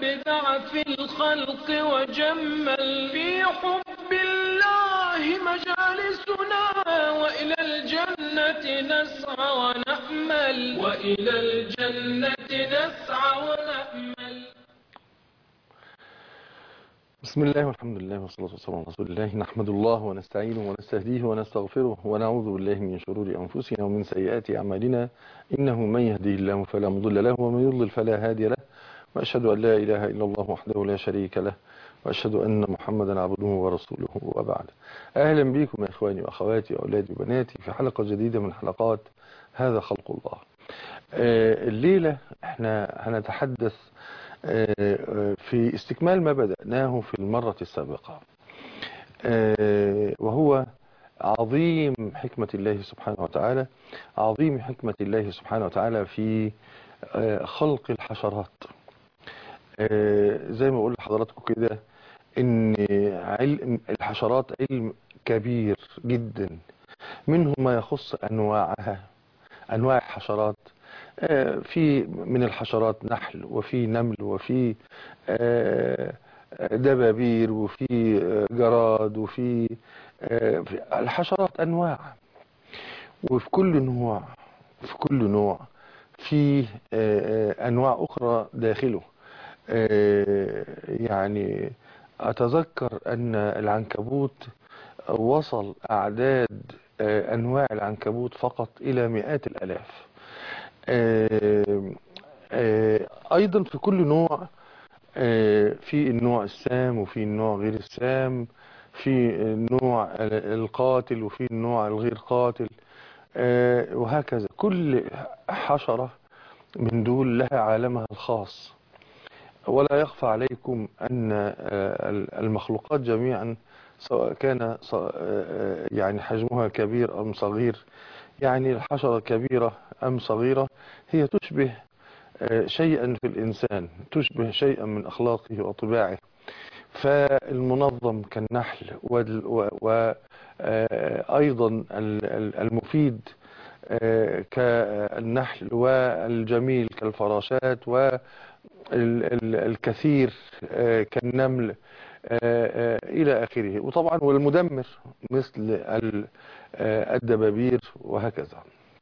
أبدع في الخلق وجمل في حب الله مجالسنا وإلى الجنة نسعى ونأمل وإلى الجنة نسعى ونأمل بسم الله والحمد لله والصلاة والسلام على رسول الله نحمد الله ونستعينه ونستهديه ونستغفره ونعوذ بالله من شرور أنفسنا ومن سيئات أعمالنا إنه من يهديه الله فلا مضل له ومن يضلل فلا هادي له وأشهد أن لا إله إلا الله وحده لا شريك له وأشهد أن محمدا عبده ورسوله وبعد أهلا بكم يا إخواني وأخواتي وأولادي وبناتي في حلقة جديدة من حلقات هذا خلق الله آه، الليلة احنا هنتحدث آه، في استكمال ما بدأناه في المرة السابقة آه، وهو عظيم حكمة الله سبحانه وتعالى عظيم حكمة الله سبحانه وتعالى في آه، خلق الحشرات آه، زي ما بقول لحضراتكم كده ان علم الحشرات علم كبير جدا منه ما يخص انواعها انواع الحشرات آه، في من الحشرات نحل وفي نمل وفي آه، دبابير وفي آه، جراد وفي آه، في الحشرات انواع وفي كل نوع في كل نوع في آه، آه، انواع اخرى داخله آه، يعني اتذكر ان العنكبوت وصل اعداد آه، انواع العنكبوت فقط الى مئات الالاف آه، آه، ايضا في كل نوع آه، في النوع السام وفي النوع غير السام في النوع القاتل وفي النوع الغير قاتل آه، وهكذا كل حشرة من دول لها عالمها الخاص ولا يخفى عليكم أن آه، المخلوقات جميعا سواء كان ص- آه، يعني حجمها كبير أم صغير يعني الحشرة كبيرة أم صغيرة هي تشبه آه، شيئا في الإنسان تشبه شيئا من أخلاقه وطباعه فالمنظم كالنحل وأيضا المفيد آه، كالنحل والجميل كالفراشات والكثير آه، كالنمل آه، آه، إلى آخره وطبعا والمدمر مثل ال- آه، الدبابير وهكذا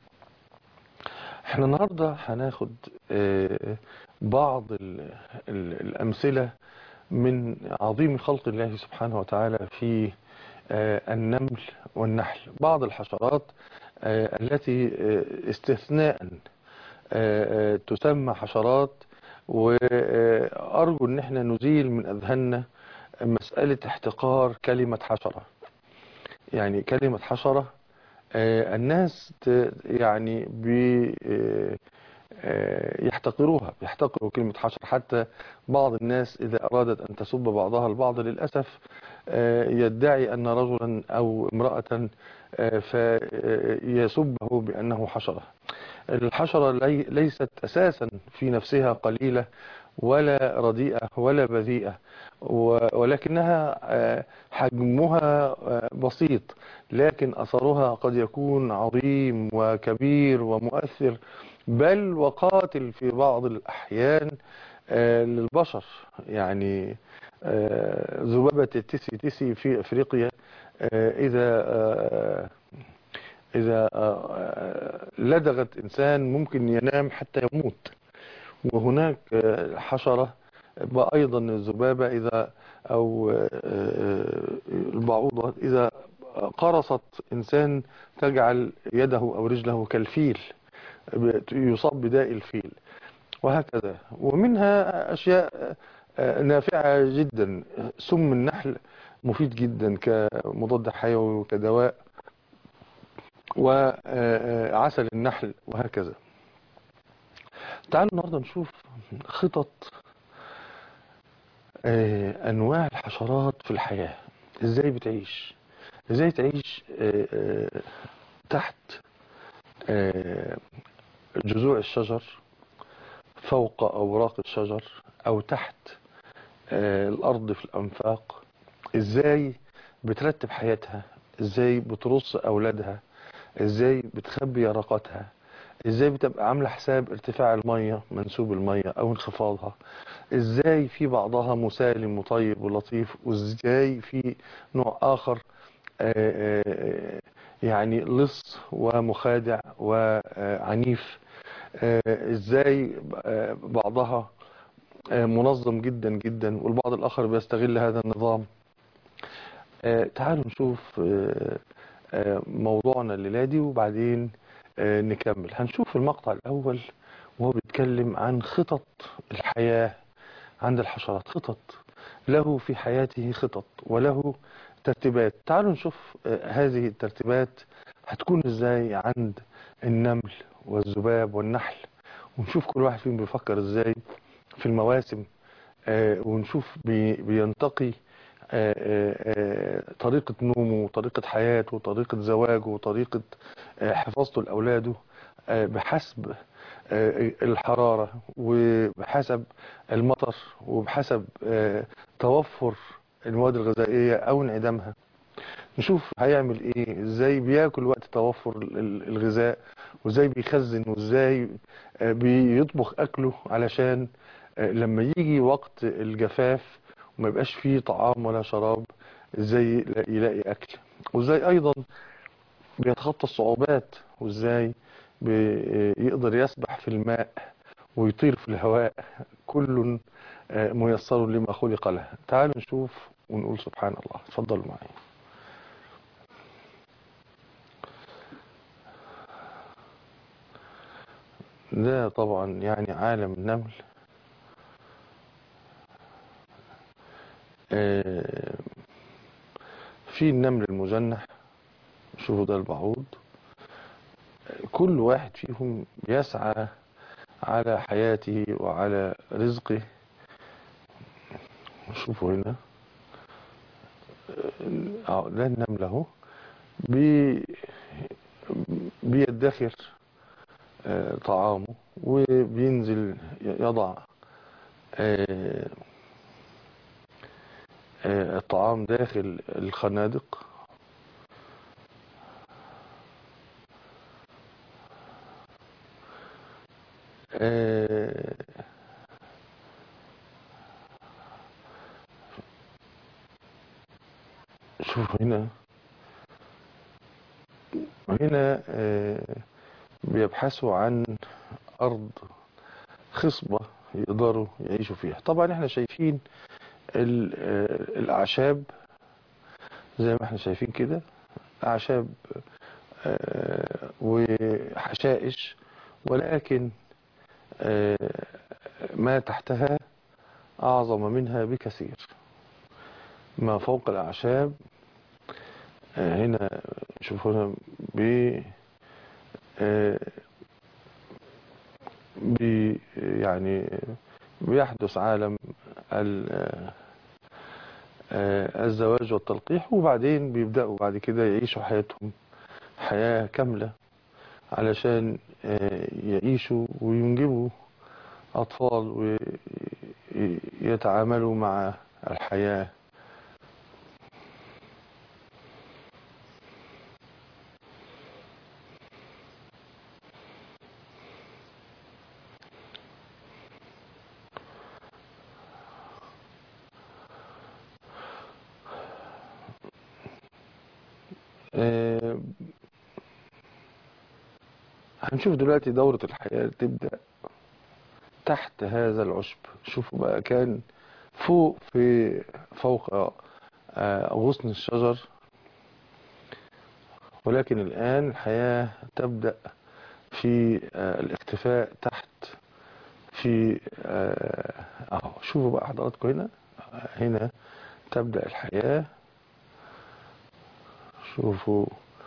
احنا النهاردة هناخد آه، بعض ال- ال- الأمثلة من عظيم خلق الله سبحانه وتعالى في آه، النمل والنحل بعض الحشرات آه، التي آه، استثناء آه، آه، تسمى حشرات وأرجو أن احنا نزيل من أذهاننا مسألة احتقار كلمة حشرة يعني كلمة حشرة آه، الناس ت- يعني بي آه، آه، يحتقروها يحتقروا كلمة حشر حتى بعض الناس إذا أرادت أن تسب بعضها البعض للأسف آه، يدعي أن رجلا أو امرأة آه، فيسبه بأنه حشرة الحشرة لي- ليست أساسا في نفسها قليلة ولا رديئة ولا بذيئة و- ولكنها آه، حجمها آه، بسيط لكن أثرها قد يكون عظيم وكبير ومؤثر بل وقاتل في بعض الأحيان آه، للبشر يعني آه، ذبابة التسي تسي في أفريقيا آه، إذا آه، إذا آه، لدغت إنسان ممكن ينام حتى يموت وهناك آه، حشرة أيضا الذبابة إذا أو آه، آه، البعوضة إذا قرصت إنسان تجعل يده أو رجله كالفيل يصاب بداء الفيل وهكذا ومنها أشياء آه، نافعة جدا سم النحل مفيد جدا كمضاد حيوي وكدواء وعسل النحل وهكذا تعالوا النهارده نشوف خطط آه، انواع الحشرات في الحياة ازاي بتعيش ازاي تعيش آه، آه، تحت آه، جذوع الشجر فوق اوراق الشجر او تحت آه، الارض في الانفاق ازاي بترتب حياتها ازاي بترص اولادها ازاي بتخبي يرقاتها ازاي بتبقى عامله حساب ارتفاع الميه منسوب الميه او انخفاضها ازاي في بعضها مسالم وطيب ولطيف وازاي في نوع اخر آه، آه، يعني لص ومخادع وعنيف آه، ازاي آه، بعضها آه، منظم جدا جدا والبعض الاخر بيستغل هذا النظام آه، تعالوا نشوف آه، آه، موضوعنا الليلة دي وبعدين آه، نكمل هنشوف المقطع الأول وهو بيتكلم عن خطط الحياة عند الحشرات خطط له في حياته خطط وله ترتيبات تعالوا نشوف آه، هذه الترتيبات هتكون ازاي عند النمل والذباب والنحل ونشوف كل واحد فيهم بيفكر ازاي في المواسم آه، ونشوف بي- بينتقي آه، آه، آه، طريقة نومه وطريقة حياته وطريقة زواجه وطريقة آه، حفاظته لأولاده آه، بحسب آه، الحرارة وبحسب المطر وبحسب آه، توفر المواد الغذائية أو انعدامها نشوف هيعمل ايه ازاي بياكل وقت توفر ال- الغذاء وازاي بيخزن وازاي آه، بيطبخ اكله علشان آه، لما يجي وقت الجفاف وما يبقاش فيه طعام ولا شراب ازاي يلاقي يلاقي اكل وازاي ايضا بيتخطى الصعوبات وازاي بيقدر يسبح في الماء ويطير في الهواء كل آه، ميسر لما خلق له تعالوا نشوف ونقول سبحان الله اتفضلوا معي ده طبعا يعني عالم النمل آه، في النمل المجنح شوفوا ده البعوض كل واحد فيهم يسعى على حياته وعلى رزقه شوفوا هنا آه، ده النمل اهو بي بيدخر آه، طعامه وبينزل يضع آه، آه، الطعام داخل الخنادق آه، شوف هنا هنا آه، بيبحثوا عن أرض خصبة يقدروا يعيشوا فيها طبعا احنا شايفين ال- آه، الأعشاب زي ما احنا شايفين كده أعشاب آه، وحشائش ولكن آه، ما تحتها أعظم منها بكثير ما فوق الأعشاب آه، هنا شوفوا هنا بي آه، بي يعني بيحدث عالم ال- آه، آه، الزواج والتلقيح وبعدين بيبدأوا بعد كده يعيشوا حياتهم حياة كاملة علشان آه، يعيشوا وينجبوا أطفال ويتعاملوا مع الحياة آه، هنشوف دلوقتي دورة الحياة تبدأ تحت هذا العشب شوفوا بقى كان فوق في فوق آه، غصن الشجر ولكن الآن الحياة تبدأ في آه، الاختفاء تحت في آه، اهو شوفوا بقى حضراتكم هنا هنا تبدأ الحياة شوفوا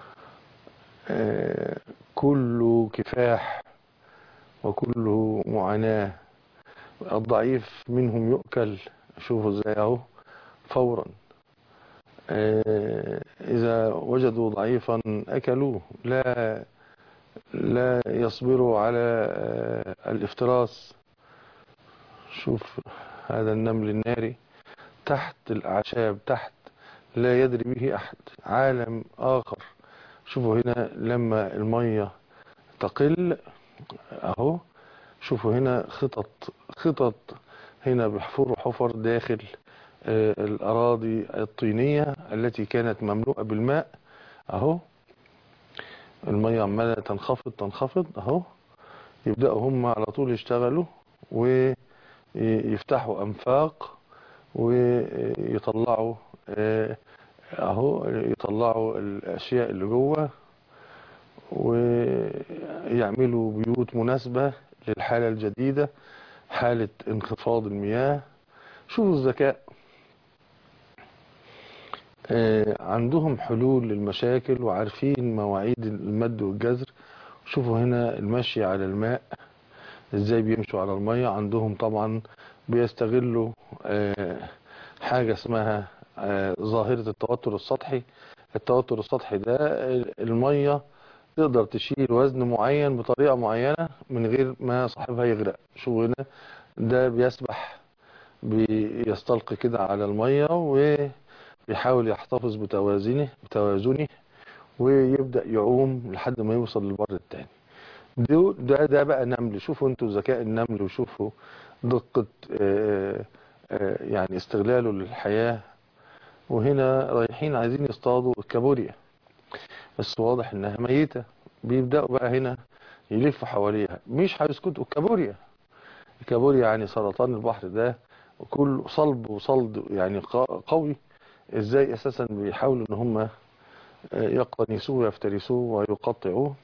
آه، كله كفاح وكله معاناة الضعيف منهم يؤكل شوفوا ازاي اهو فورا آه، إذا وجدوا ضعيفا أكلوه لا لا يصبروا على آه، الافتراس شوف هذا النمل الناري تحت الأعشاب تحت لا يدري به أحد عالم آخر شوفوا هنا لما المية تقل أهو شوفوا هنا خطط خطط هنا بيحفروا حفر داخل آه، الأراضي الطينية التي كانت مملوءة بالماء أهو المية عمالة تنخفض تنخفض أهو يبدأوا هم على طول يشتغلوا ويفتحوا أنفاق ويطلعوا آه، أهو يطلعوا الأشياء اللي جوه ويعملوا بيوت مناسبة للحالة الجديدة حالة انخفاض المياه شوفوا الذكاء آه، عندهم حلول للمشاكل وعارفين مواعيد المد والجزر شوفوا هنا المشي على الماء ازاي بيمشوا على المية عندهم طبعا بيستغلوا آه، حاجة اسمها آه، ظاهرة التوتر السطحي التوتر السطحي ده المية تقدر تشيل وزن معين بطريقة معينة من غير ما صاحبها يغرق شو هنا ده بيسبح بيستلقي كده على المية وبيحاول يحتفظ بتوازنه بتوازنه ويبدأ يعوم لحد ما يوصل للبر التاني ده ده, ده بقى نمل شوفوا انتوا ذكاء النمل وشوفوا دقة آه، آه، يعني استغلاله للحياة وهنا رايحين عايزين يصطادوا الكابوريا بس واضح انها ميتة بيبدأوا بقى هنا يلفوا حواليها مش هيسكتوا الكابوريا الكابوريا يعني سرطان البحر ده كل صلب وصلد يعني قا- قوي ازاي اساسا بيحاولوا ان هم يقتنسوه ويفترسوه ويقطعوه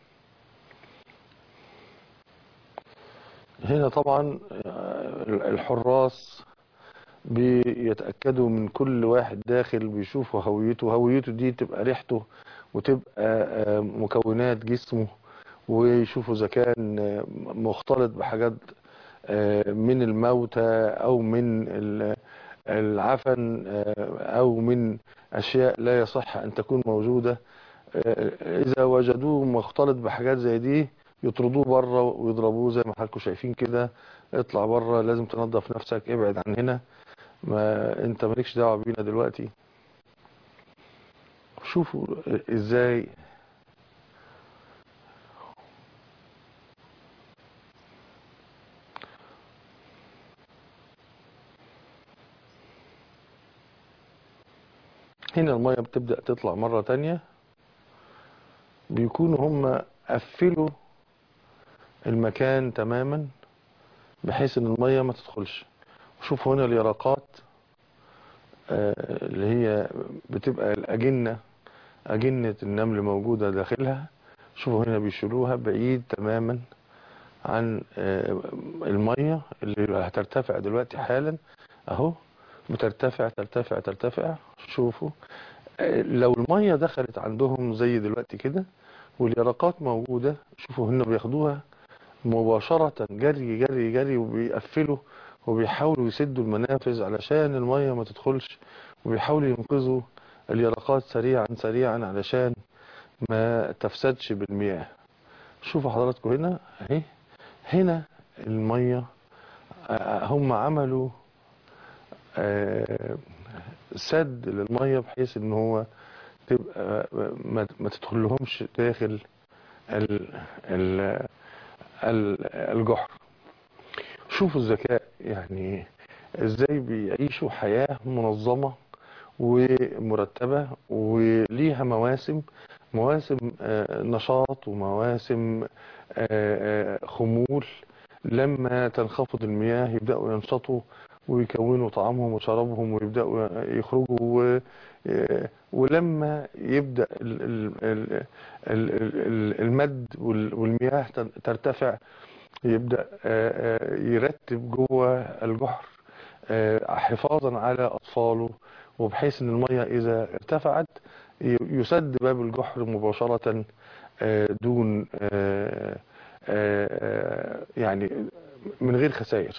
هنا طبعا الحراس بيتأكدوا من كل واحد داخل بيشوفوا هويته هويته دي تبقى ريحته وتبقى مكونات جسمه ويشوفوا إذا كان مختلط بحاجات من الموتى أو من ال- العفن أو من أشياء لا يصح أن تكون موجودة إذا وجدوه مختلط بحاجات زي دي يطردوه بره ويضربوه زي ما حضراتكم شايفين كده اطلع بره لازم تنظف نفسك ابعد عن هنا ما انت مالكش دعوه بينا دلوقتي شوفوا ازاي هنا المية بتبدأ تطلع مرة تانية بيكونوا هم قفلوا المكان تماما بحيث ان المية ما تدخلش شوفوا هنا اليرقات آه، اللي هي بتبقى الأجنة أجنة النمل موجودة داخلها شوفوا هنا بيشيلوها بعيد تماما عن آه، المية اللي هترتفع دلوقتي حالا اهو بترتفع ترتفع ترتفع شوفوا آه، لو المية دخلت عندهم زي دلوقتي كده واليرقات موجودة شوفوا هنا بياخدوها مباشرة جري جري جري وبيقفلوا وبيحاولوا يسدوا المنافذ علشان المية ما تدخلش وبيحاولوا ينقذوا اليرقات سريعا سريعا علشان ما تفسدش بالمياه شوفوا حضراتكم هنا اهي هنا المية آه، هم عملوا آه، سد للمية بحيث ان هو تبقى ما ما تدخلهمش داخل ال ال ال الجحر شوفوا الذكاء يعني ازاي بيعيشوا حياة منظمة ومرتبة وليها مواسم مواسم آه، نشاط ومواسم آه، آه، خمول لما تنخفض المياه يبدأوا ينشطوا ويكونوا طعامهم وشرابهم ويبدأوا يخرجوا و- آه، ولما يبدأ ال- ال- ال- ال- ال- المد وال- والمياه تن- ترتفع يبدأ آه، آه، يرتب جوه الجحر آه، حفاظا على أطفاله وبحيث ان المية إذا ارتفعت ي- يسد باب الجحر مباشرة آه، دون آه، آه، يعني من غير خسائر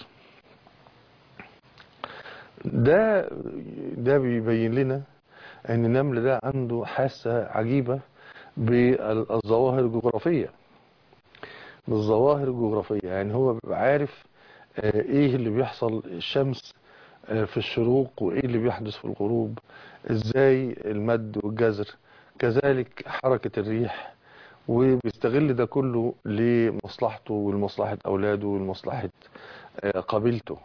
ده ده بيبين لنا ان النمل ده عنده حاسة عجيبة بالظواهر الجغرافية بالظواهر الجغرافية يعني هو بيبقى عارف آه، ايه اللي بيحصل الشمس آه، في الشروق وايه اللي بيحدث في الغروب ازاي المد والجزر كذلك حركة الريح وبيستغل ده كله لمصلحته ولمصلحة اولاده ولمصلحة آه، قبيلته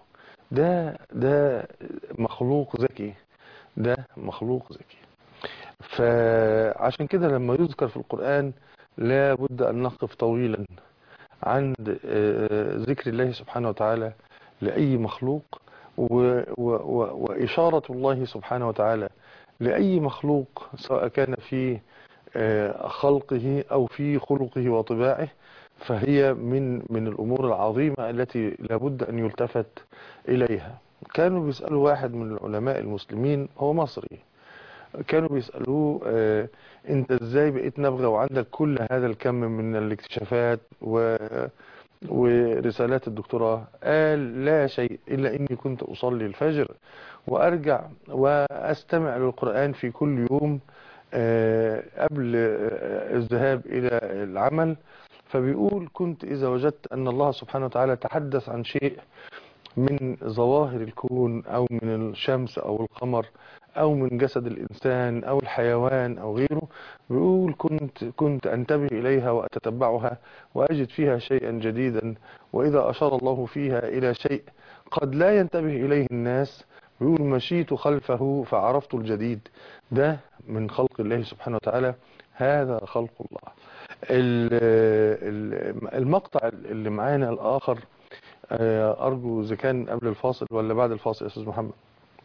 ده ده مخلوق ذكي ده مخلوق ذكي فعشان كده لما يذكر في القرآن لا بد أن نقف طويلا عند آه، ذكر الله سبحانه وتعالى لأي مخلوق و- و- و- وإشارة الله سبحانه وتعالى لأي مخلوق سواء كان في آه، خلقه أو في خلقه وطباعه فهي من من الأمور العظيمة التي لابد أن يلتفت إليها كانوا بيسألوا واحد من العلماء المسلمين هو مصري كانوا بيسألوه آه، انت ازاي بقيت نبغى وعندك كل هذا الكم من الاكتشافات و ورسالات الدكتوراه قال لا شيء إلا إني كنت أصلي الفجر وأرجع وأستمع للقرآن في كل يوم آه، قبل آه، الذهاب إلى العمل فبيقول كنت إذا وجدت أن الله سبحانه وتعالى تحدث عن شيء من ظواهر الكون أو من الشمس أو القمر أو من جسد الإنسان أو الحيوان أو غيره بيقول كنت كنت أنتبه إليها وأتتبعها وأجد فيها شيئا جديدا وإذا أشار الله فيها إلى شيء قد لا ينتبه إليه الناس بيقول مشيت خلفه فعرفت الجديد ده من خلق الله سبحانه وتعالى هذا خلق الله ال- ال- المقطع اللي معانا الآخر آه، أرجو إذا كان قبل الفاصل ولا بعد الفاصل يا أستاذ محمد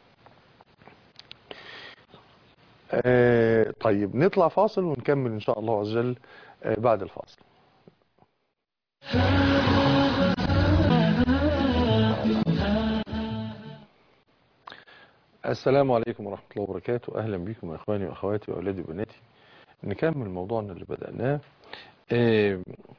آه، طيب نطلع فاصل ونكمل إن شاء الله عز وجل آه، بعد الفاصل السلام عليكم ورحمة الله وبركاته أهلا بكم يا إخواني وأخواتي وأولادي وبناتي نكمل موضوعنا اللي بدأناه آه،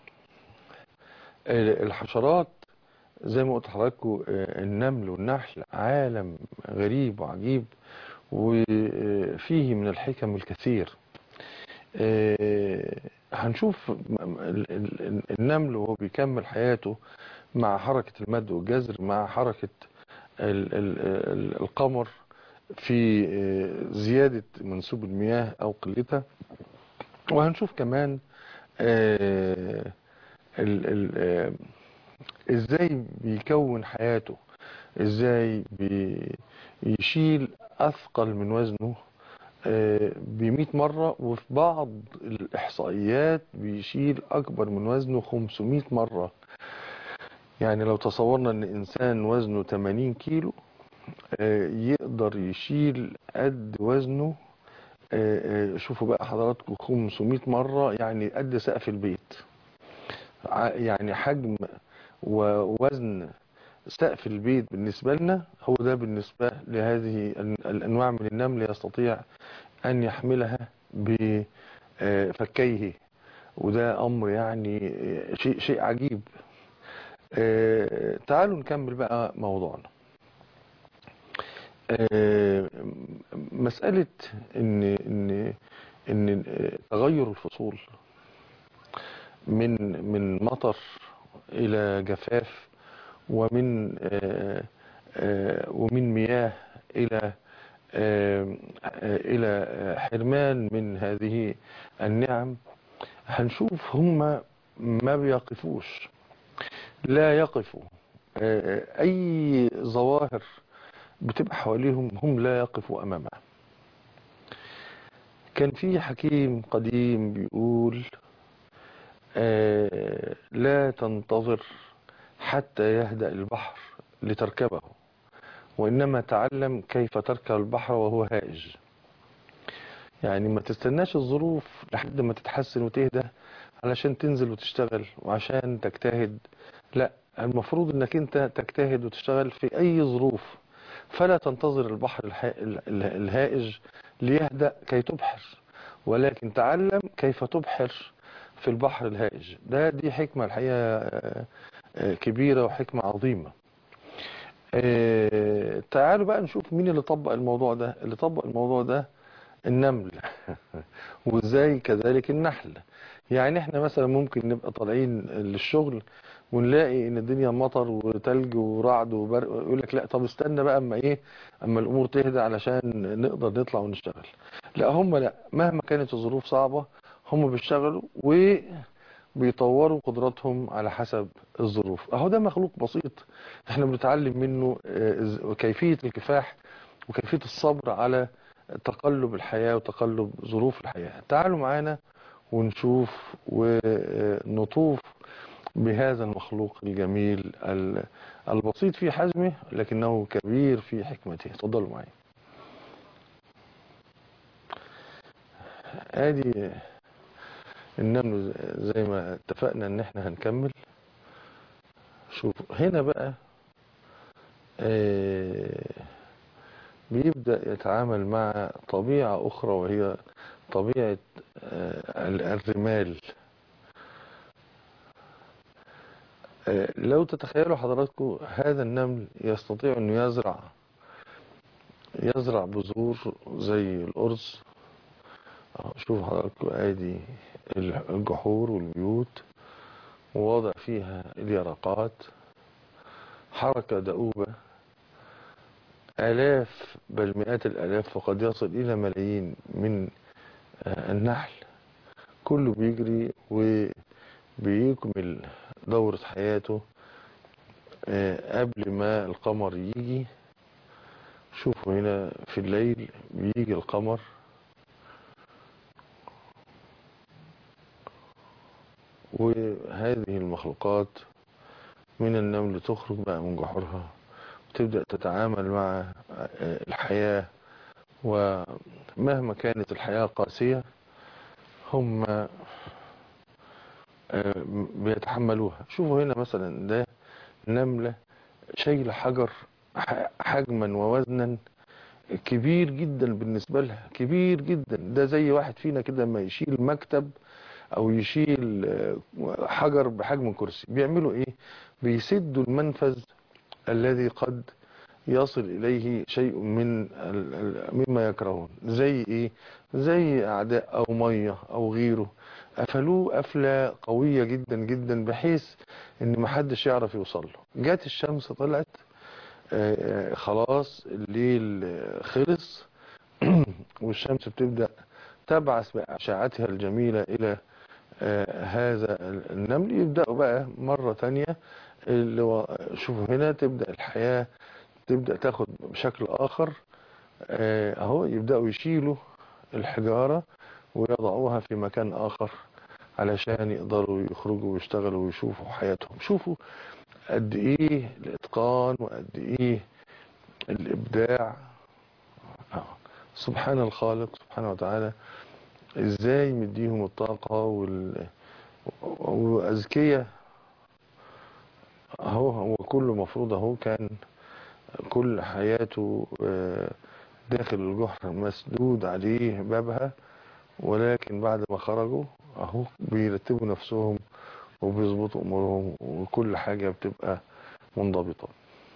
آه، الحشرات زي ما قلت لحضراتكم آه، النمل والنحل عالم غريب وعجيب وفيه من الحكم الكثير آه، هنشوف م- م- ال- ال- النمل وهو بيكمل حياته مع حركة المد والجزر مع حركة ال- ال- ال- القمر في آه، زيادة منسوب المياه أو قلتها وهنشوف كمان آه، ال- ال- آه، ازاي بيكون حياته ازاي بيشيل اثقل من وزنه ب 100 مرة وفي بعض الإحصائيات بيشيل أكبر من وزنه 500 مرة يعني لو تصورنا أن إنسان وزنه 80 كيلو آه، يقدر يشيل قد وزنه آه، آه، شوفوا بقى حضراتكم 500 مرة يعني قد سقف البيت ع- يعني حجم ووزن سقف البيت بالنسبة لنا هو ده بالنسبة لهذه ال- الأنواع من النمل يستطيع أن يحملها بفكيه وده أمر يعني آه، شيء شيء عجيب آه، تعالوا نكمل بقى موضوعنا آه، مسألة إن إن إن تغير الفصول من من مطر إلى جفاف ومن آه، آه، ومن مياه إلى آه، آه، إلى حرمان من هذه النعم هنشوف هم ما بيقفوش لا يقفوا آه، أي ظواهر بتبقى حواليهم هم لا يقفوا أمامها كان في حكيم قديم بيقول آه، لا تنتظر حتى يهدأ البحر لتركبه وإنما تعلم كيف تركب البحر وهو هائج يعني ما تستناش الظروف لحد ما تتحسن وتهدى علشان تنزل وتشتغل وعشان تجتهد لا المفروض انك انت تجتهد وتشتغل في اي ظروف فلا تنتظر البحر الها- ال- ال- الهائج ليهدأ كي تبحر ولكن تعلم كيف تبحر في البحر الهائج ده دي حكمة الحقيقة آه، آه، كبيرة وحكمة عظيمة آه، تعالوا بقى نشوف مين اللي طبق الموضوع ده اللي طبق الموضوع ده النمل وازاي كذلك النحل يعني احنا مثلا ممكن نبقى طالعين للشغل ونلاقي ان الدنيا مطر وتلج ورعد وبرق يقول لك لا طب استنى بقى اما ايه اما الامور تهدى علشان نقدر نطلع ونشتغل لا هم لا مهما كانت الظروف صعبة هم بيشتغلوا و بيطوروا قدراتهم على حسب الظروف اهو ده مخلوق بسيط احنا بنتعلم منه آه، إز- كيفية الكفاح وكيفية الصبر على تقلب الحياة وتقلب ظروف الحياة تعالوا معانا ونشوف ونطوف بهذا المخلوق الجميل ال- البسيط في حجمه لكنه كبير في حكمته تفضلوا معي ادي النمل زي ما اتفقنا ان احنا هنكمل شوف هنا بقى آه، بيبدأ يتعامل مع طبيعة أخرى وهي طبيعة آه، ال- الرمال آه، لو تتخيلوا حضراتكم هذا النمل يستطيع أنه يزرع يزرع بذور زي الأرز أهو شوف حضراتكم ادي الجحور والبيوت ووضع فيها اليرقات حركة دؤوبة آلاف بل مئات الآلاف وقد يصل إلى ملايين من آه، النحل كله بيجري وبيكمل دورة حياته آه، قبل ما القمر يجي شوفوا هنا في الليل بيجي القمر وهذه المخلوقات من النمل تخرج بقى من جحورها وتبدأ تتعامل مع آه، الحياة ومهما كانت الحياة قاسية هم آه، بيتحملوها شوفوا هنا مثلا ده نملة شايلة حجر ح- حجما ووزنا كبير جدا بالنسبة لها كبير جدا ده زي واحد فينا كده لما يشيل مكتب او يشيل آه، حجر بحجم كرسي بيعملوا ايه بيسدوا المنفذ الذي قد يصل اليه شيء من ال- ال- مما يكرهون زي ايه زي اعداء او ميه او غيره قفلوه قفله قويه جدا جدا بحيث ان محدش يعرف يوصل له جت الشمس طلعت آه، آه، خلاص الليل آه، خلص والشمس بتبدأ تبعث بأشعتها الجميلة إلى آه، هذا النمل يبدأوا بقى مرة تانية اللي هو شوفوا هنا تبدأ الحياة تبدأ تاخد بشكل آخر آه، أهو يبدأوا يشيلوا الحجارة ويضعوها في مكان آخر علشان يقدروا يخرجوا ويشتغلوا ويشوفوا حياتهم شوفوا قد إيه الإتقان وقد إيه الإبداع آه، سبحان الخالق سبحانه وتعالى ازاي مديهم الطاقة وال... وأذكية اهو هو كله مفروض اهو كان كل حياته آه، داخل الجحر مسدود عليه بابها ولكن بعد ما خرجوا اهو بيرتبوا نفسهم وبيظبطوا امورهم وكل حاجة بتبقى منضبطة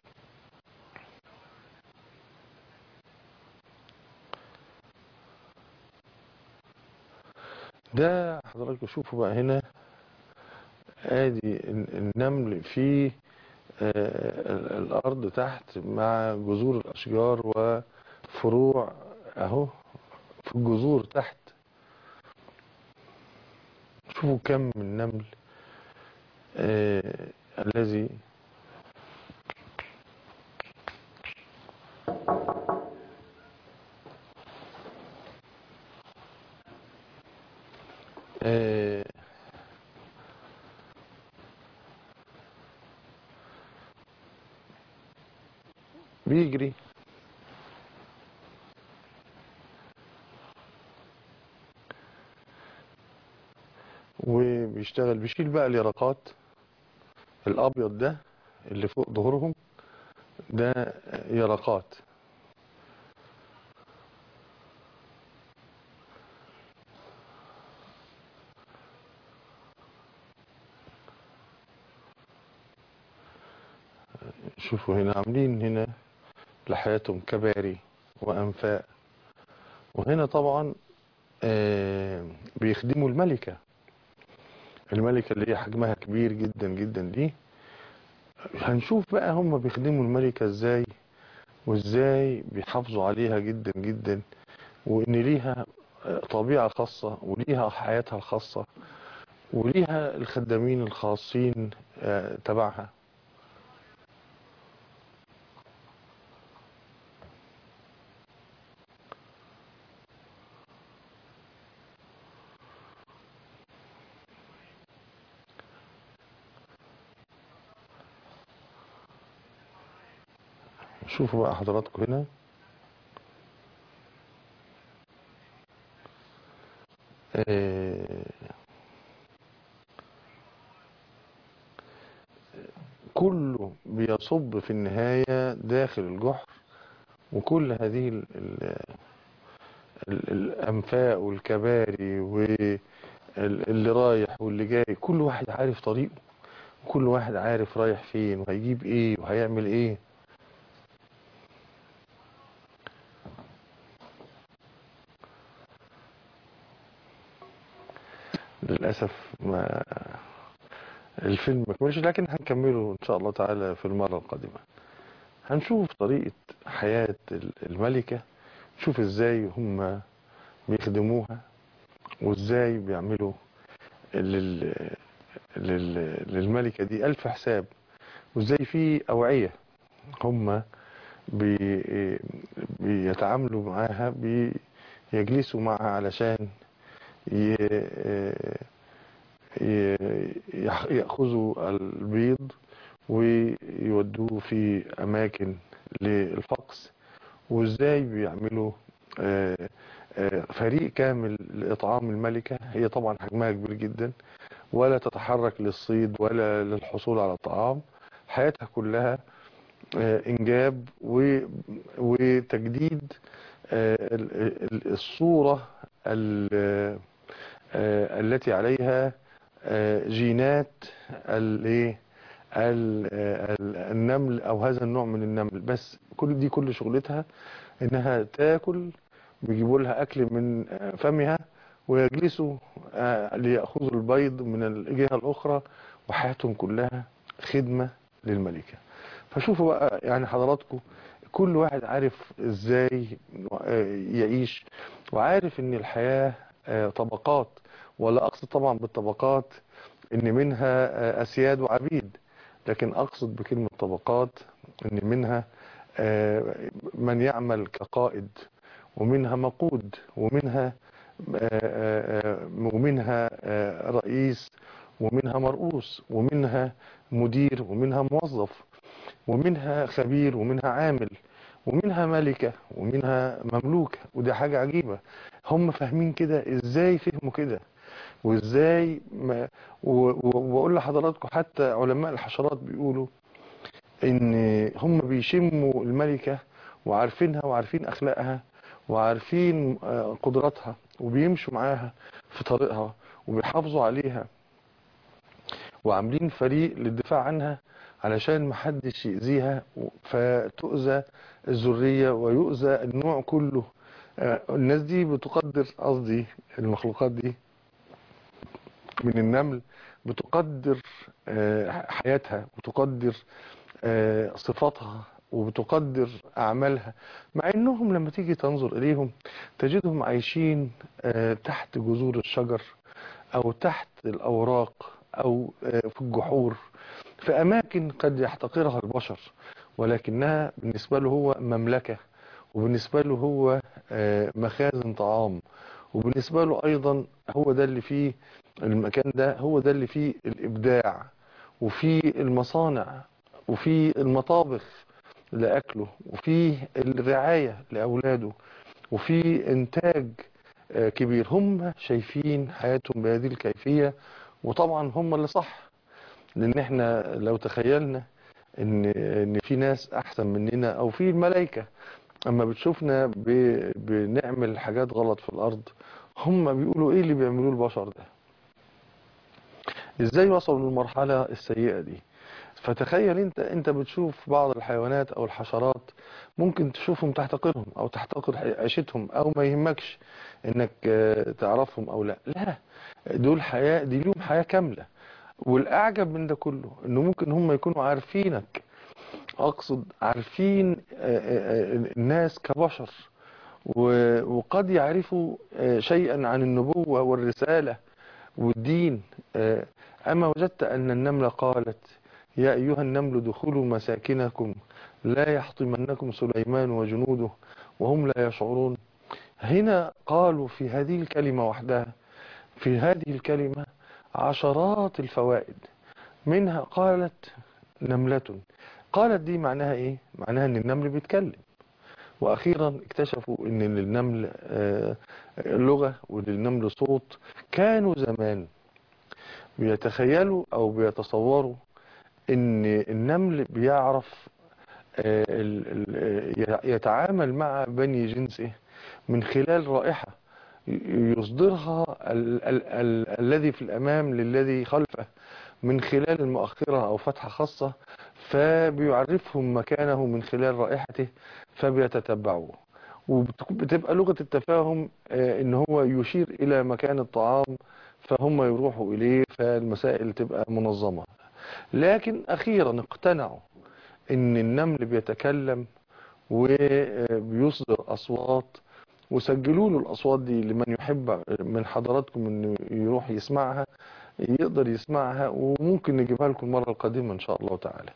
ده حضراتكم شوفوا بقى هنا ادي ال- النمل في آه، ال- الارض تحت مع جذور الاشجار وفروع اهو في الجذور تحت شوفوا كم من نمل آه الذي آه بيجري وبيشتغل بيشيل بقى اليرقات الابيض ده اللي فوق ظهورهم ده يرقات شوفوا هنا عاملين هنا لحياتهم كباري وأنفاق وهنا طبعا آه، بيخدموا الملكة الملكة اللي هي حجمها كبير جدا جدا دي هنشوف بقى هم بيخدموا الملكة ازاي وازاي بيحافظوا عليها جدا جدا وان ليها آه، طبيعة خاصة وليها حياتها الخاصة وليها الخدامين الخاصين آه، تبعها شوفوا بقى حضراتكم هنا آه، كله بيصب في النهاية داخل الجحر وكل هذه ال ال ال الأنفاق والكباري واللي رايح واللي جاي كل واحد عارف طريقه كل واحد عارف رايح فين وهيجيب ايه وهيعمل ايه للأسف ما الفيلم مكملش لكن هنكمله إن شاء الله تعالى في المرة القادمة هنشوف طريقة حياة الملكة نشوف ازاي هم بيخدموها وازاي بيعملوا لل... لل... للملكة دي ألف حساب وازاي في أوعية هم بي... بيتعاملوا معاها بيجلسوا معها علشان ي... ي... يأخذوا البيض ويودوه في أماكن للفقس وازاي بيعملوا آه، آه، فريق كامل لإطعام الملكة هي طبعا حجمها كبير جدا ولا تتحرك للصيد ولا للحصول على طعام حياتها كلها آه، إنجاب و- وتجديد آه، ال- ال- الصورة ال- آه، التي عليها آه، جينات الايه ال- ال- النمل او هذا النوع من النمل بس كل دي كل شغلتها انها تاكل بيجيبوا لها اكل من آه، فمها ويجلسوا آه، ليأخذوا البيض من الجهة الاخرى وحياتهم كلها خدمة للملكة فشوفوا بقى يعني حضراتكم كل واحد عارف ازاي آه، يعيش وعارف ان الحياة آه، طبقات ولا اقصد طبعا بالطبقات ان منها آه، اسياد وعبيد لكن اقصد بكلمة طبقات ان منها آه، من يعمل كقائد ومنها مقود ومنها آه، آه، ومنها آه، رئيس ومنها مرؤوس ومنها مدير ومنها موظف ومنها خبير ومنها عامل ومنها ملكة ومنها مملوكة ودي حاجة عجيبة هم فاهمين كده ازاي فهموا كده وازاي ما و- و- واقول لحضراتكم حتى علماء الحشرات بيقولوا ان هم بيشموا الملكة وعارفينها وعارفين اخلاقها وعارفين آه، قدراتها وبيمشوا معاها في طريقها وبيحافظوا عليها وعاملين فريق للدفاع عنها علشان محدش يأذيها فتؤذى الذرية ويؤذى النوع كله آه، الناس دي بتقدر قصدي المخلوقات دي من النمل بتقدر آه، حياتها وتقدر آه، صفاتها وبتقدر أعمالها مع أنهم لما تيجي تنظر إليهم تجدهم عايشين آه، تحت جذور الشجر أو تحت الأوراق أو آه، في الجحور في أماكن قد يحتقرها البشر ولكنها بالنسبة له هو مملكة وبالنسبة له هو آه، مخازن طعام وبالنسبة له أيضا هو ده اللي فيه المكان ده هو ده اللي فيه الإبداع وفيه المصانع وفيه المطابخ لأكله وفيه الرعاية لأولاده وفيه إنتاج آه، كبير هم شايفين حياتهم بهذه الكيفية وطبعا هم اللي صح لأن احنا لو تخيلنا ان ان في ناس احسن مننا او في الملائكة اما بتشوفنا ب- بنعمل حاجات غلط في الارض هم بيقولوا ايه اللي بيعملوه البشر ده ازاي وصلوا للمرحلة السيئة دي فتخيل انت انت بتشوف بعض الحيوانات او الحشرات ممكن تشوفهم تحتقرهم او تحتقر عيشتهم او ما يهمكش انك آه، تعرفهم او لا لا دول حياة دي لهم حياة كاملة والاعجب من ده كله انه ممكن هم يكونوا عارفينك اقصد عارفين آه، آه، آه، الناس كبشر و- وقد يعرفوا آه، شيئا عن النبوة والرسالة والدين آه، أما وجدت أن النملة قالت يا أيها النمل دخلوا مساكنكم لا يحطمنكم سليمان وجنوده وهم لا يشعرون هنا قالوا في هذه الكلمة وحدها في هذه الكلمة عشرات الفوائد منها قالت نملة قالت دي معناها ايه معناها ان النمل بيتكلم واخيرا اكتشفوا ان للنمل آه، لغة وللنمل صوت كانوا زمان بيتخيلوا او بيتصوروا ان النمل بيعرف آه، ال- ال- يتعامل مع بني جنسه من خلال رائحة يصدرها ال ال ال الذي في الأمام للذي خلفه من خلال المؤخرة أو فتحة خاصة فبيعرفهم مكانه من خلال رائحته فبيتتبعوه وبتبقى لغة التفاهم آه، ان هو يشير الى مكان الطعام فهم يروحوا اليه فالمسائل تبقى منظمة لكن اخيرا اقتنعوا ان النمل بيتكلم وبيصدر اصوات وسجلوا له الاصوات دي لمن يحب من حضراتكم انه يروح يسمعها يقدر يسمعها وممكن نجيبها لكم المره القادمه ان شاء الله تعالى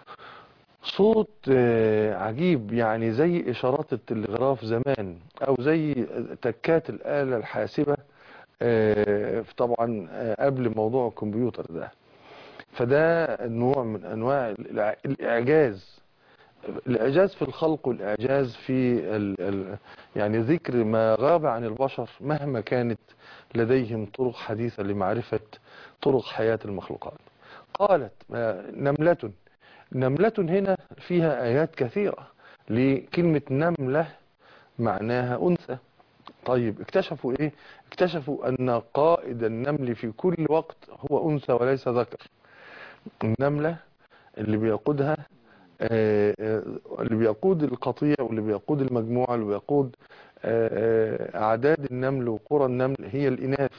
صوت آه، عجيب يعني زي اشارات التلغراف زمان او زي تكات الاله الحاسبه آه، طبعا آه، قبل موضوع الكمبيوتر ده فده نوع من انواع الإع- الاعجاز الاعجاز في الخلق والاعجاز في ال ال يعني ذكر ما غاب عن البشر مهما كانت لديهم طرق حديثة لمعرفة طرق حياة المخلوقات قالت آه، نملة نملة هنا فيها آيات كثيرة لكلمة نملة معناها أنثى طيب اكتشفوا ايه اكتشفوا ان قائد النمل في كل وقت هو انثى وليس ذكر النملة اللي بيقودها آه، آه، اللي بيقود القطيع واللي بيقود المجموعة اللي بيقود آه، آه، أعداد النمل وقرى النمل هي الإناث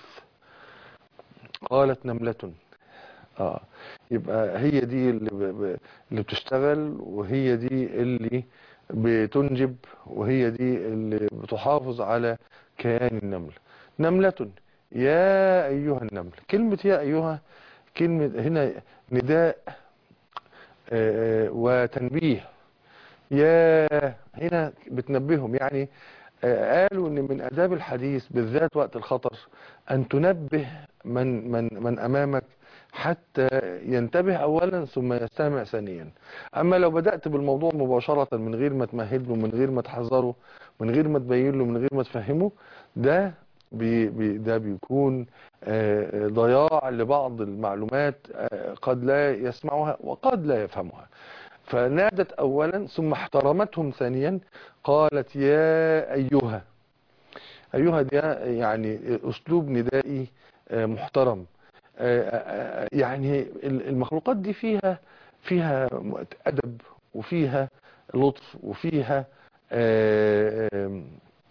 قالت نملة آه يبقى هي دي اللي, ب... ب- اللي بتشتغل وهي دي اللي بتنجب وهي دي اللي بتحافظ على كيان النمل نملة يا أيها النمل كلمة يا أيها كلمة هنا نداء آه، وتنبيه يا هنا بتنبههم يعني آه، قالوا ان من اداب الحديث بالذات وقت الخطر ان تنبه من من من امامك حتى ينتبه اولا ثم يستمع ثانيا اما لو بدات بالموضوع مباشره من غير ما تمهد له من غير ما تحذره من غير ما تبين له من غير ما تفهمه ده بي بي ده بيكون آه، آه، ضياع لبعض المعلومات آه، قد لا يسمعها وقد لا يفهمها فنادت اولا ثم احترمتهم ثانيا قالت يا ايها ايها ده يعني اسلوب ندائي آه، محترم آه، آه، يعني المخلوقات دي فيها فيها ادب وفيها لطف وفيها آه، آه،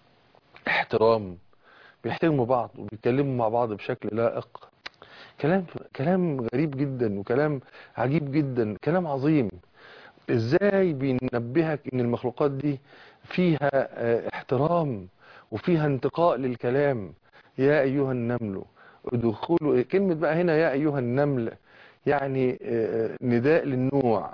احترام بيحترموا بعض وبيتكلموا مع بعض بشكل لائق كلام كلام غريب جدا وكلام عجيب جدا كلام عظيم ازاي بينبهك ان المخلوقات دي فيها آه، احترام وفيها انتقاء للكلام يا ايها النمل ادخلوا كلمة بقى هنا يا ايها النمل يعني آه، نداء للنوع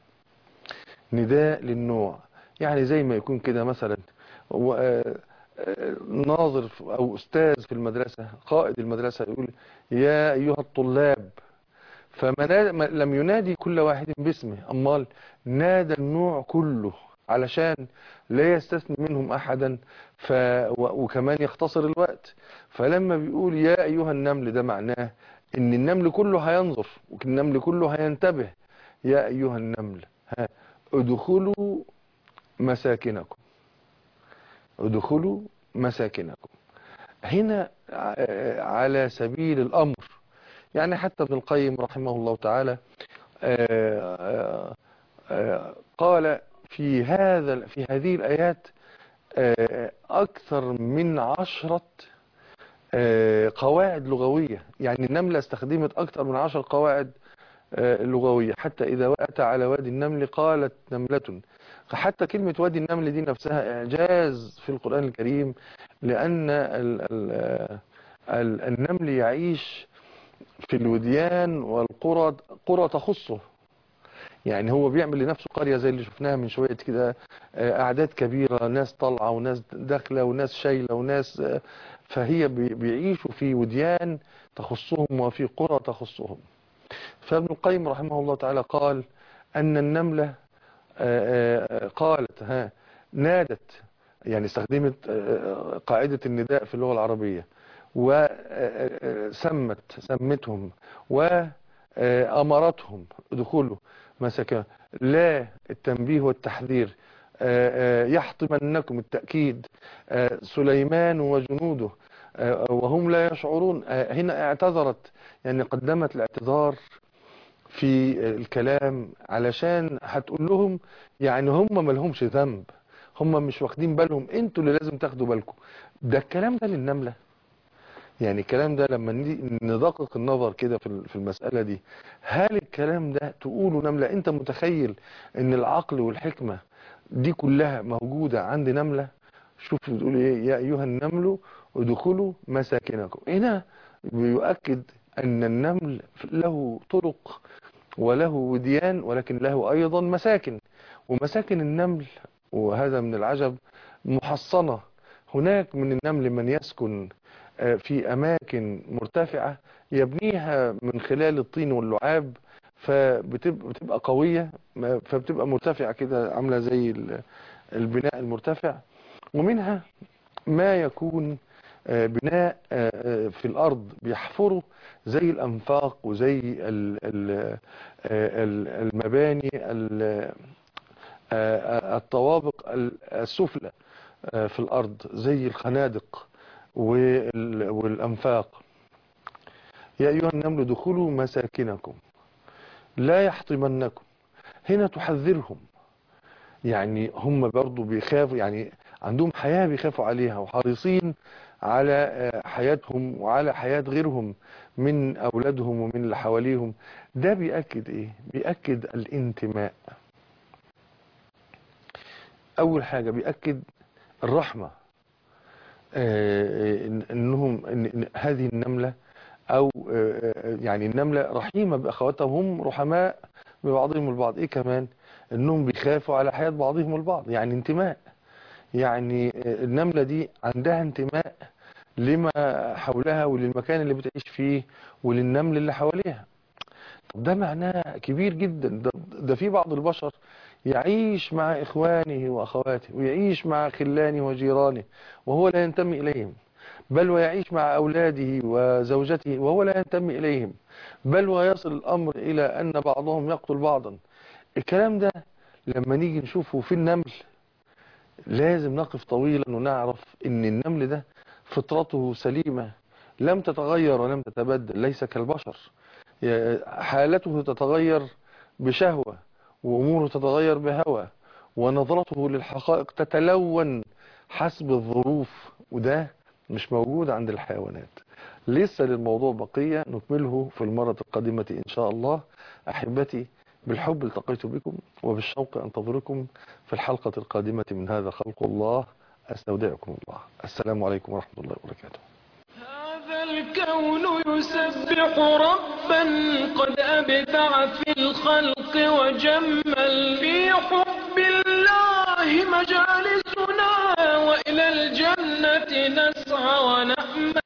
نداء للنوع يعني زي ما يكون كده مثلا و- آه، آه، ناظر ف- او استاذ في المدرسة قائد المدرسة يقول يا ايها الطلاب فما نا- ما- لم ينادي كل واحد باسمه امال نادى النوع كله علشان لا يستثني منهم احدا ف و- وكمان يختصر الوقت فلما بيقول يا ايها النمل ده معناه ان النمل كله هينظر والنمل كله هينتبه يا ايها النمل ها ادخلوا مساكنكم ادخلوا مساكنكم هنا ع- على سبيل الامر يعني حتى ابن القيم رحمه الله تعالى آه، آه، آه، قال في هذا في هذه الآيات آه، أكثر من عشرة آه، قواعد لغوية يعني النملة استخدمت أكثر من عشر قواعد آه، لغوية حتى إذا أتى على وادي النمل قالت نملة حتى كلمة وادي النمل دي نفسها إعجاز في القرآن الكريم لأن ال ال ال- النمل يعيش في الوديان والقرى قرى تخصه يعني هو بيعمل لنفسه قرية زي اللي شفناها من شوية كده آه، أعداد كبيرة ناس طالعة وناس داخلة وناس شايلة وناس آه، فهي بي- بيعيشوا في وديان تخصهم وفي قرى تخصهم فابن القيم رحمه الله تعالى قال أن النملة آه، آه، قالت ها نادت يعني استخدمت آه، قاعدة النداء في اللغة العربية وسمت سمتهم وأمرتهم ادخلوا مسكا لا التنبيه والتحذير آه، آه، يحطمنكم التأكيد آه، سليمان وجنوده آه، وهم لا يشعرون آه، هنا اعتذرت يعني قدمت الاعتذار في الكلام علشان هتقول لهم يعني هم ما لهمش ذنب هم مش واخدين بالهم انتوا اللي لازم تاخدوا بالكم ده الكلام ده للنملة يعني الكلام ده لما نيجي ندقق النظر كده في ال- في المسألة دي هل الكلام ده تقوله نملة انت متخيل ان العقل والحكمة دي كلها موجودة عند نملة شوف بتقول ايه يا ايها النمل ادخلوا مساكنكم هنا بيؤكد ان النمل له طرق وله وديان ولكن له ايضا مساكن ومساكن النمل وهذا من العجب محصنة هناك من النمل من يسكن آه، في أماكن مرتفعة يبنيها من خلال الطين واللعاب فبتبقى قوية ما- فبتبقى مرتفعة كده عاملة زي ال- البناء المرتفع ومنها ما يكون آه، بناء آه، آه، في الأرض بيحفره زي الأنفاق وزي ال- ال- آه، ال- المباني ال- آه، الطوابق ال- السفلى آه، في الأرض زي الخنادق وال- والأنفاق يا أيها النمل دخلوا مساكنكم لا يحطمنكم هنا تحذرهم يعني هم برضو بيخافوا يعني عندهم حياة بيخافوا عليها وحريصين على آه، حياتهم وعلى حياة غيرهم من أولادهم ومن اللي حواليهم ده بيأكد إيه؟ بيأكد الانتماء أول حاجة بيأكد الرحمة آه، إن- انهم إن إن هذه النملة او آه، آه، يعني النملة رحيمة باخواتها هم رحماء ببعضهم البعض ايه كمان انهم بيخافوا على حياة بعضهم البعض يعني انتماء يعني آه، النملة دي عندها انتماء لما حولها وللمكان اللي بتعيش فيه وللنمل اللي حواليها طب ده معناه كبير جدا ده, ده في بعض البشر يعيش مع إخوانه وأخواته ويعيش مع خلانه وجيرانه وهو لا ينتمي إليهم بل ويعيش مع أولاده وزوجته وهو لا ينتمي إليهم بل ويصل الأمر إلى أن بعضهم يقتل بعضا الكلام ده لما نيجي نشوفه في النمل لازم نقف طويلا ونعرف ان النمل ده فطرته سليمة لم تتغير ولم تتبدل ليس كالبشر حالته تتغير بشهوة وأموره تتغير بهوى ونظرته للحقائق تتلون حسب الظروف وده مش موجود عند الحيوانات لسه للموضوع بقية نكمله في المرة القادمة إن شاء الله أحبتي بالحب التقيت بكم وبالشوق أنتظركم في الحلقة القادمة من هذا خلق الله أستودعكم الله السلام عليكم ورحمة الله وبركاته هذا الكون يسبح ربا قد أبدع في الخلق وجمل في حب الله مجالسنا وإلى الجنة نسعى ونأمل